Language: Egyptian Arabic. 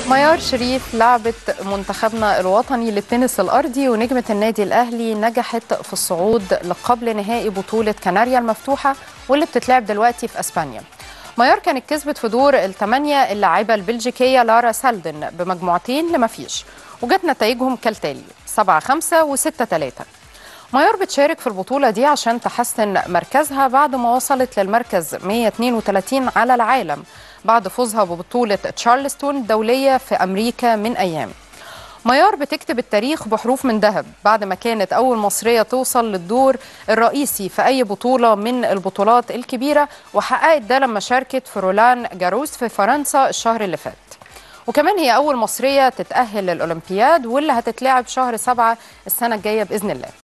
ميار شريف لعبة منتخبنا الوطني للتنس الأرضي ونجمة النادي الأهلي نجحت في الصعود لقبل نهائي بطولة كناريا المفتوحة واللي بتتلعب دلوقتي في أسبانيا ميار كانت كسبت في دور الثمانية اللاعبة البلجيكية لارا سالدن بمجموعتين لما فيش وجت نتائجهم كالتالي 7 5 و 6 3 ميار بتشارك في البطولة دي عشان تحسن مركزها بعد ما وصلت للمركز 132 على العالم بعد فوزها ببطولة تشارلستون الدولية في أمريكا من أيام ميار بتكتب التاريخ بحروف من ذهب بعد ما كانت أول مصرية توصل للدور الرئيسي في أي بطولة من البطولات الكبيرة وحققت ده لما شاركت في رولان جاروس في فرنسا الشهر اللي فات وكمان هي أول مصرية تتأهل للأولمبياد واللي هتتلعب شهر سبعة السنة الجاية بإذن الله